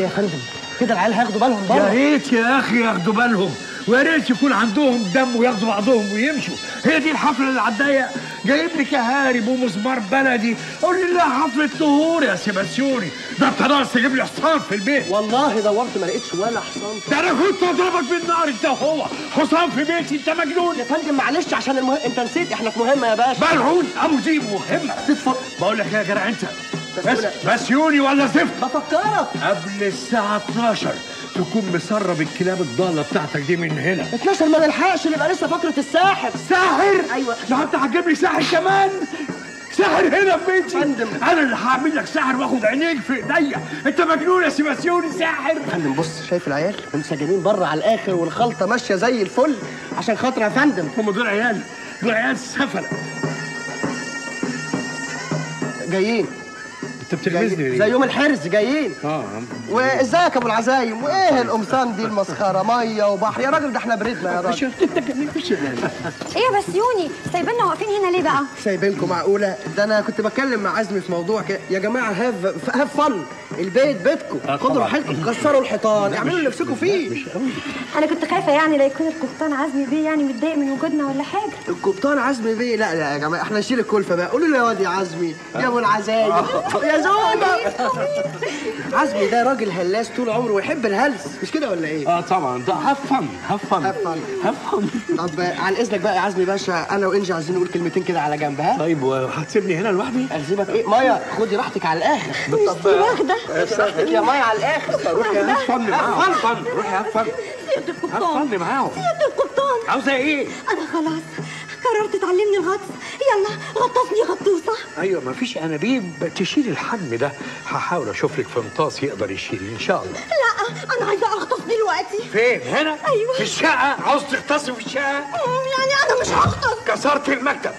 ايه يا فندم كده العيال هياخدوا بالهم يا بره ريت يا اخي ياخدوا بالهم ويا ريت يكون عندهم دم وياخدوا بعضهم ويمشوا هي دي الحفله اللي على الضيق جايب لي كهارب ومزمار بلدي قول لي لا حفله طهور يا سيباسيوني ده انت ناقص تجيب لي حصان في البيت والله دورت ما لقيتش ولا حصان ده انا كنت اضربك بالنار انت وهو حصان في بيتي انت مجنون يا فندم معلش عشان المهم انت نسيت احنا في مهمه يا باشا ملعون ابو دي مهمه تتفضل بقول لك إيه يا جدع انت بس بس ولا- بسيوني ولا زفت بفكرك قبل الساعة 12 تكون مسرب الكلاب الضالة بتاعتك دي من هنا 12 ما نلحقش نبقى لسه فقره الساحر ساحر أيوة. ده انت هتجيب لي ساحر كمان ساحر هنا في بيتي فندم. انا اللي هعمل لك ساحر واخد عينيك في ايديا انت مجنون يا سيباسيوني ساحر فندم بص شايف العيال منسجمين بره على الاخر والخلطه ماشيه زي الفل عشان خاطر يا فندم هم دول عيال دول عيال سفلة جايين انت بتلمسني جايين. ليه؟ زي يوم الحرز جايين اه وازيك يا ابو العزايم وايه القمصان دي المسخره ميه وبحر يا راجل ده احنا بردنا يا راجل انت جميل مش ايه يا بسيوني سايبيننا واقفين هنا ليه بقى سايبينكم معقوله ده انا كنت بتكلم مع عزمي في موضوع كده يا جماعه هاف هاف فن البيت بيتكم خدوا راحتكم كسروا الحيطان اعملوا اللي نفسكم فيه انا كنت خايفه يعني لا يكون القبطان عزمي بيه يعني متضايق من وجودنا ولا حاجه القبطان عزمي بيه لا لا يا جماعه احنا نشيل الكلفه بقى قولوا له يا واد يا عزمي يا ابو العزايم يا زوجة عزمي ده راجل هلاس طول عمره ويحب الهلس مش كده ولا ايه؟ اه طبعا ده هاف فن هاف فن هاف فن. هاف فن طب عن اذنك بقى يا عزمي باشا انا وانجي عايزين نقول كلمتين كده على جنب ها؟ طيب وهتسيبني هنا لوحدي؟ ألزمك ايه؟ مايا خدي راحتك على الاخر طب واخده راحتك يا مايا على الاخر روحي هاف فن معاهم هاف فن روحي هاف فن سيادة هاف القبطان فن معاهم سيادة القبطان عاوزة ايه؟ انا خلاص قررت تعلمني الغطس يلا غطسني غطوسه ايوه ما فيش انابيب تشيل الحجم ده هحاول اشوف لك فنطاس يقدر يشيل ان شاء الله لا انا عايزه اغطس دلوقتي فين هنا أيوة. في الشقه عاوز تغطسي في الشقه أمم، يعني انا مش هغطس كسرت المكتب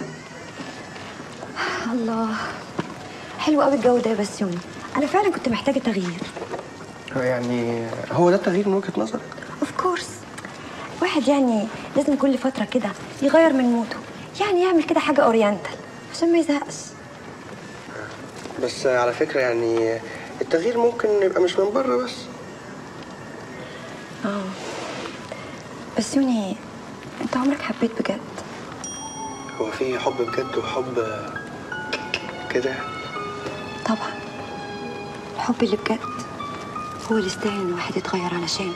الله حلو قوي الجو ده يا بسيوني انا فعلا كنت محتاجه تغيير يعني هو ده التغيير من وجهة نظرك؟ اوف كورس واحد يعني لازم كل فتره كده يغير من موده يعني يعمل كده حاجه اورينتال عشان ما يزهقش بس على فكرة يعني التغيير ممكن يبقى مش من بره بس اه بسيوني انت عمرك حبيت بجد هو في حب بجد وحب كده طبعا الحب اللي بجد هو اللي يستاهل ان الواحد يتغير علشانه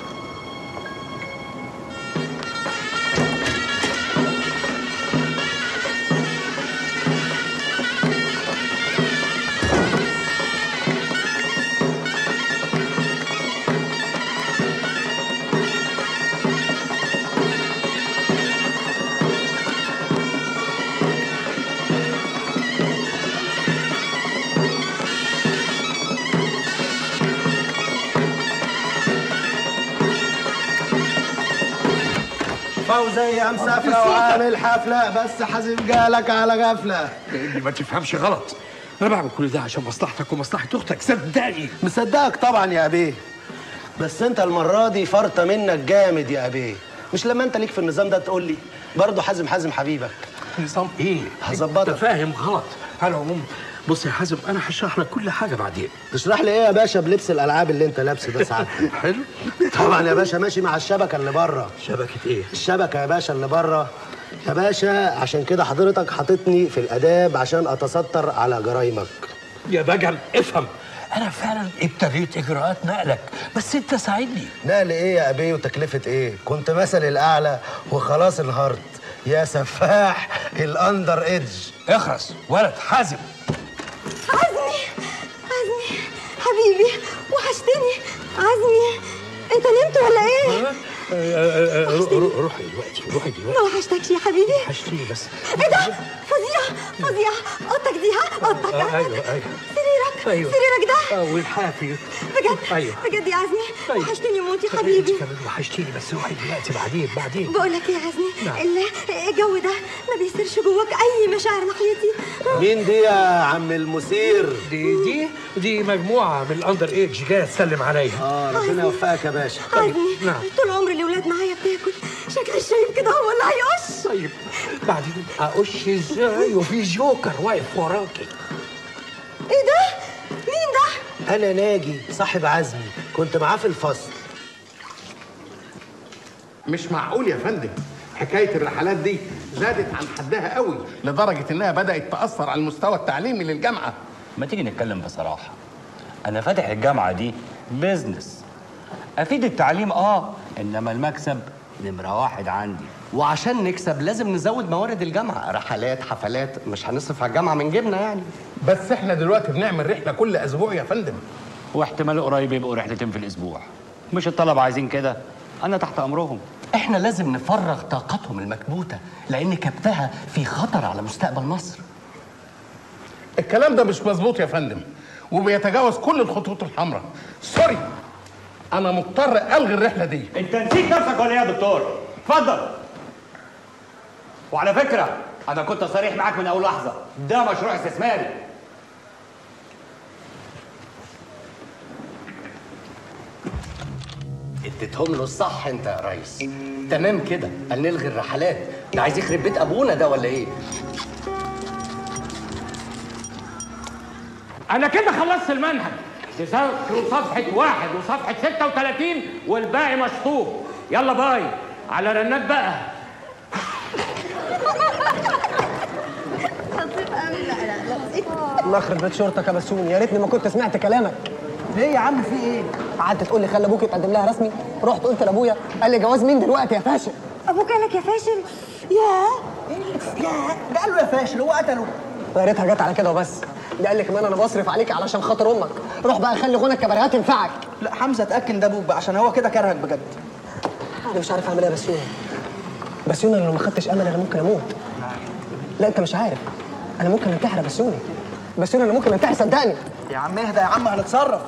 فوزية مسافرة وعامل حفلة بس حازم جالك على غفلة اللي ما تفهمش غلط انا بعمل كل ده عشان مصلحتك ومصلحه اختك صدقني مصدقك طبعا يا أبيه بس انت المرة دي فرطة منك جامد يا أبيه مش لما انت ليك في النظام ده تقول لي برضه حازم حازم حبيبك نظام ايه؟ هظبطك. انت فاهم غلط على العموم بص يا حازم انا هشرح لك كل حاجه بعدين تشرح لي ايه يا باشا بلبس الالعاب اللي انت لابسه ده ساعات حلو طبعا يا باشا ماشي مع الشبكه اللي بره شبكه ايه؟ الشبكه يا باشا اللي بره يا باشا عشان كده حضرتك حاططني في الاداب عشان اتستر على جرايمك يا بجل افهم انا فعلا ابتديت اجراءات نقلك بس انت ساعدني نقل ايه يا ابيه وتكلفه ايه كنت مثلي الاعلى وخلاص انهارت يا سفاح الاندر ايدج اخرس ولد حازم عزمي عزمي حبيبي وحشتني عزمي انت نمت ولا ايه؟ روحي دلوقتي روحي دلوقتي ما وحشتكش يا حبيبي وحشتيني بس ايه ده؟ فظيع فظيع اوضتك دي ها؟ اوضتك آه، ها؟ ايوه ايوه سريرك ايوه سريرك ده اه والحافي بجد ايوه بجد يا عزمي أيوة. وحشتني موت يا انت حبيبي كمان وحشتيني بس روحي دلوقتي بعدين بعدين بقول لك ايه يا عزمي نعم. ال- الجو ده ما بيصيرش جواك اي مشاعر ناحيتي مين دي يا عم المثير دي دي دي مجموعه من الاندر ايدج جايه تسلم عليا اه ربنا يوفقك يا باشا عزمي نعم. طول عمري الاولاد معايا بتاكل شكل الشايب كده هو اللي هيقش طيب بعدين اقش ازاي وفي جوكر واقف وراكي ايه ده؟ مين ده؟ انا ناجي صاحب عزمي كنت معاه في الفصل مش معقول يا فندم حكايه الرحلات دي زادت عن حدها قوي لدرجه انها بدات تاثر على المستوى التعليمي للجامعه ما تيجي نتكلم بصراحة أنا فاتح الجامعة دي بيزنس أفيد التعليم آه إنما المكسب نمرة واحد عندي وعشان نكسب لازم نزود موارد الجامعه رحلات حفلات مش هنصرف على الجامعه من جيبنا يعني بس احنا دلوقتي بنعمل رحله كل اسبوع يا فندم واحتمال قريب يبقوا رحلتين في الأسبوع مش الطلبة عايزين كده أنا تحت أمرهم احنا لازم نفرغ طاقتهم المكبوته لان كبتها في خطر على مستقبل مصر الكلام ده مش مظبوط يا فندم وبيتجاوز كل الخطوط الحمراء سوري انا مضطر الغي الرحله دي أنت نسيت نفسك ولا إيه يا دكتور؟ اتفضل وعلى فكرة أنا كنت صريح معاك من أول لحظة ده مشروع استثماري اديتهم له الصح انت يا ريس تمام كده قال نلغي الرحلات ده عايز يخرب بيت ابونا ده ولا ايه انا كده خلصت المنهج تذاكروا صفحة واحد وصفحة 36 والباقي مشطوب يلا باي على رنات بقى الله يخرب بيت شرطك يا بسيون يا ريتني ما كنت سمعت كلامك ليه يا عم في ايه قعدت تقول لي خلي ابوك يتقدم لها رسمي رحت قلت لابويا قال لي جواز مين دلوقتي يا فاشل ابوك قالك يا فاشل ياه يا ده قال له يا فاشل هو قتله يا ريتها جت على كده وبس ده قال لي كمان انا بصرف عليك علشان خاطر امك روح بقى خلي غنى الكباريهات ينفعك لا حمزه اتاكد ده ابوك بقى عشان هو كده كرهك بجد انا مش عارف اعمل ايه يا بسيون بسيون انا لو ما خدتش امل انا ممكن اموت لا انت مش عارف انا ممكن انتحر يا بسيوني بسيون انا ممكن انتحر صدقني يا عم اهدى يا عم هنتصرف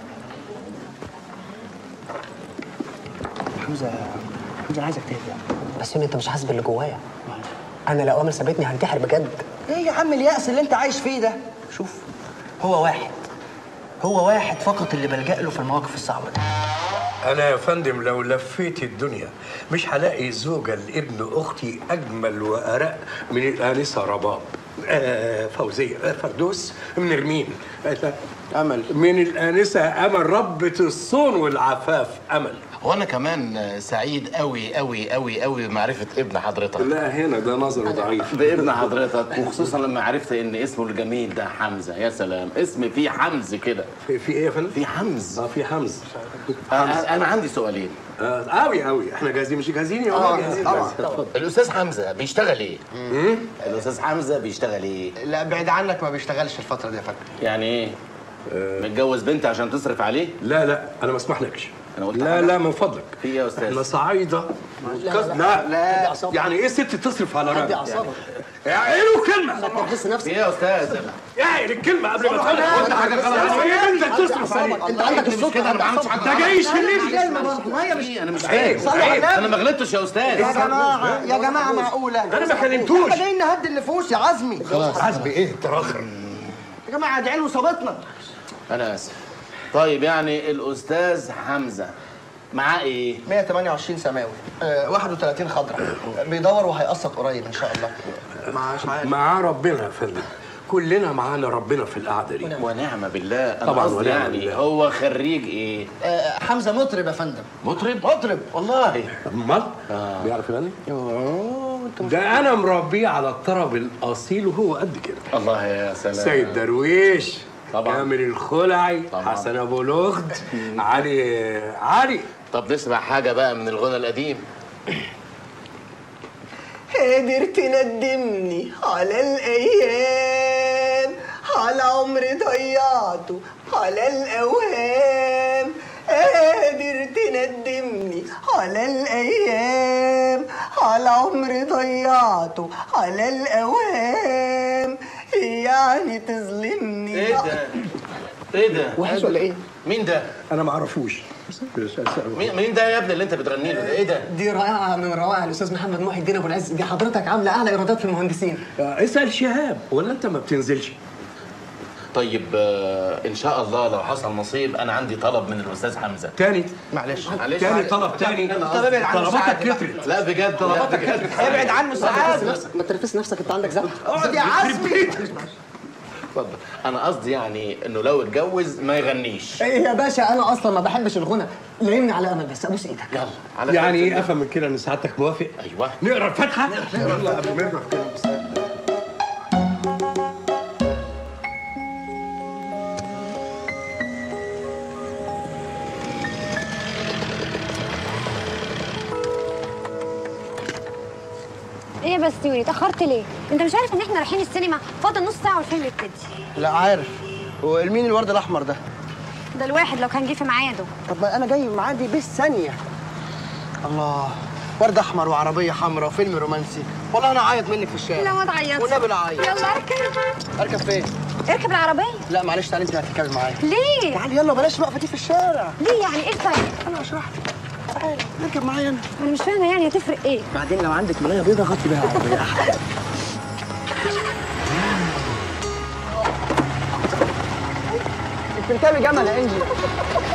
حمزه حمزه انا عايزك تهدى بسيون انت مش حاسس باللي جوايا انا لو امل سابتني هنتحر بجد ايه يا عم اليأس اللي انت عايش فيه ده شوف هو واحد هو واحد فقط اللي بلجأ له في المواقف الصعبة دي أنا يا فندم لو لفيت الدنيا مش هلاقي زوجة لابن أختي أجمل وأرق من الآنسة رباب آه فوزية آه فردوس من رمين آه أمل من الآنسة أمل ربة الصون والعفاف أمل وانا كمان سعيد قوي قوي قوي قوي بمعرفه ابن حضرتك لا هنا ده نظر ضعيف بابن حضرتك وخصوصا لما عرفت ان اسمه الجميل ده حمزه يا سلام اسم فيه حمز كده في, في إيه يا فندم؟ في حمز اه في حمز انا أنا عندي سؤالين آه قوي قوي احنا جاهزين مش جاهزين يا ولد جاهزين طبعا الاستاذ حمزه بيشتغل ايه الاستاذ حمزه بيشتغل ايه لا بعيد عنك ما بيشتغلش الفترة دي يا فندم يعني ايه متجوز بنت عشان تصرف عليه لا لا انا ما اسمحلكش أنا قلت لا حاجة. لا من فضلك في إيه يا أستاذ؟ احنا صعايده لا لا, لا. يعني ايه ست تصرف على هدي راجل اعصابك اعقلوا كلمه تحس نفسك ايه يا استاذ اعقل الكلمه قبل ما تقولها قلت حاجه غلط يعني ايه انت تصرف عليه انت عندك الصوت كده انا ما عملتش حاجه ده جاي يشلني كلمة برضه ما هي مش انا مش عيب، عيب عيب. انا ما غلطتش يا يا استاذ جماعة يا جماعة معقولة أنا ما كلمتوش. احنا جايين نهدي النفوس يا عزمي حسبي ايه تراخر يا جماعة ادعي له صابتنا انا اسف طيب يعني الاستاذ حمزه معاه ايه 128 سماوي آه 31 خضرا بيدور وهيقسط قريب ان شاء الله مش عارف معاه ربنا يا فندم كلنا معانا ربنا في القعده دي ونعم بالله انا طبعاً قصدي ونعم يعني بالله. هو خريج ايه آه حمزة مطرب يا فندم مطرب مطرب والله امال بيعرف يغني ده انا مربيه على الطرب الاصيل وهو قد كده الله يا سلام سيد درويش طبعاً. كامل الخلعي طبعاً. حسن ابو لغد علي علي طب نسمع حاجه بقى من الغنى القديم قادر تندمني على الايام على عمري ضيعته على الاوهام قادر تندمني على الايام على عمري ضيعته على الاوهام يعني تظلمني ايه ده ايه ده وحش ولا ايه؟ مين ده انا ما اعرفوش مين مين ده يا ابني اللي انت بتغني له ده ايه ده دي رائعة من روائع الأستاذ محمد محي الدين أبو العز دي حضرتك عاملة أعلى إيرادات في المهندسين آه، اسال شهاب ولا انت ما بتنزلش طيب آه، ان شاء الله لو حصل نصيب انا عندي طلب من الاستاذ حمزه تاني معلش معلش تاني معلش. طلب تاني طب ابعد عنه طلباتك ساعات بقى. كترت لا بجد طلباتك كترت ابعد عنه ساعات نفسك ما تنرفز نفسك أنت عندك زهق اقعد يا عزمي اتفضل انا قصدي يعني انه لو اتجوز ما يغنيش ايه يا باشا انا اصلا ما بحبش الغنى لعيني على امل بس ابوس ايدك يلا على يعني خير. ايه افهم من كده ان سعادتك موافق ايوه نقرا الفاتحه يلا قبل ما نروح كده بس ايه يا بسيوني اتاخرت ليه انت مش عارف ان احنا رايحين السينما فاضل نص ساعه والفيلم يبتدي لا عارف ومين الورد الاحمر ده ده الواحد لو كان جه في ميعاده طب ما انا جاي معادي بالثانيه الله ورد احمر وعربيه حمراء وفيلم رومانسي والله انا اعيط منك في الشارع لا ما تعيطش والنبي لا اعيط يلا اركب اركب فين اركب العربيه لا معلش تعالي انت هتركبي معايا ليه تعالي يلا بلاش الوقفه دي في الشارع ليه يعني ايه طيب انا اشرح لك تعالي اركب معايا انا انا مش فاهمه يعني هتفرق ايه بعدين لو عندك ملايه بيضه غطي بيها العربيه احلى انت بتركبي جمل يا انجي